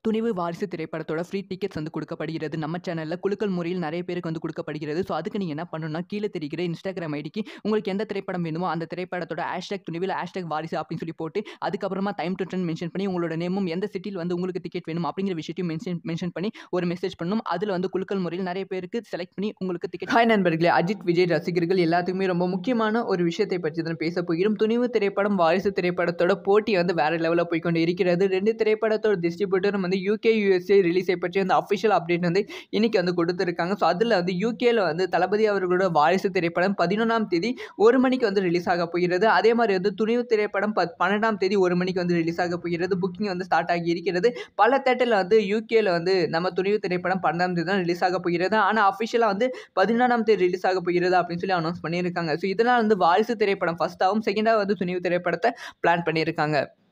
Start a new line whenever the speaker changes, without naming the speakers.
துணிவு வாரிசு திரைப்படத்தோட free tickets வந்து கொடுக்கப்படுகிறது நம்ம சேனலில் குலுக்கல் முறையில் நிறைய பேருக்கு வந்து கொடுக்கப்படுகிறது ஸோ அதுக்கு நீங்கள் என்ன பண்ணணும்னா கீழே தெரிகிற இன்ஸ்டாகிராம் ஐடிக்கு உங்களுக்கு எந்த திரைப்படம் வேணுமோ அந்த திரைப்படத்தோட ஹேஷ்டாக் துணிவில் ஹேஷ்டாக் வாரிசு அப்படின்னு சொல்லி போட்டு அதுக்கப்புறமா டைம் டு ட்ரெண்ட் மென்ஷன் பண்ணி உங்களோட நேமும் எந்த சிட்டியில் வந்து உங்களுக்கு டிக்கெட் வேணும் அப்படிங்கிற விஷயத்தையும் மென்ஷன் மென்ஷன் பண்ணி ஒரு மெசேஜ் பண்ணணும் அதில் வந்து குலுக்கல் முறையில் நிறைய பேருக்கு செலக்ட் பண்ணி உங்களுக்கு டிக்கெட் ஹாய் நண்பர்களே அஜித் விஜய் ரசிகர்கள் எல்லாத்துக்குமே ரொம்ப முக்கியமான ஒரு விஷயத்தை பற்றி தான் பேச போகிறோம் துணிவு திரைப்படம் வாரிசு திரைப்படத்தோட போட்டி வந்து வேற லெவலில் போய்க்கொண்டு இருக்கிறது ரெண்டு திரைப்படத்தோட டிஸ்ட்ரிபியூட்டரும் வந்து யூகே யூஎஸ்ஏ ரிலீஸை பற்றி அந்த அஃபிஷியல் அப்டேட் வந்து இன்னைக்கு வந்து கொடுத்துருக்காங்க ஸோ அதில் வந்து யூகேல வந்து தளபதி அவர்களோட வாரிசு திரைப்படம் பதினொன்றாம் தேதி ஒரு மணிக்கு வந்து ரிலீஸ் ஆக போகிறது அதே மாதிரி வந்து துணிவு திரைப்படம் பத் பன்னெண்டாம் தேதி ஒரு மணிக்கு வந்து ரிலீஸ் ஆக போகிறது புக்கிங் வந்து ஸ்டார்ட் ஆகி இருக்கிறது பல தேட்டரில் வந்து யூகேல வந்து நம்ம துணிவு திரைப்படம் பன்னெண்டாம் தேதி தான் ரிலீஸ் ஆக போகிறது ஆனால் அஃபிஷியலாக வந்து பதினாறாம் தேதி ரிலீஸ் ஆக போகிறது அப்படின்னு சொல்லி அனௌன்ஸ் பண்ணியிருக்காங்க ஸோ இதனால் வந்து வாரிசு திரைப்படம் ஃபஸ்ட்டாகவும் செகண்டாக வந்து துணிவு திரைப்படத்தை பிளான் பண்ணியிருக்காங்க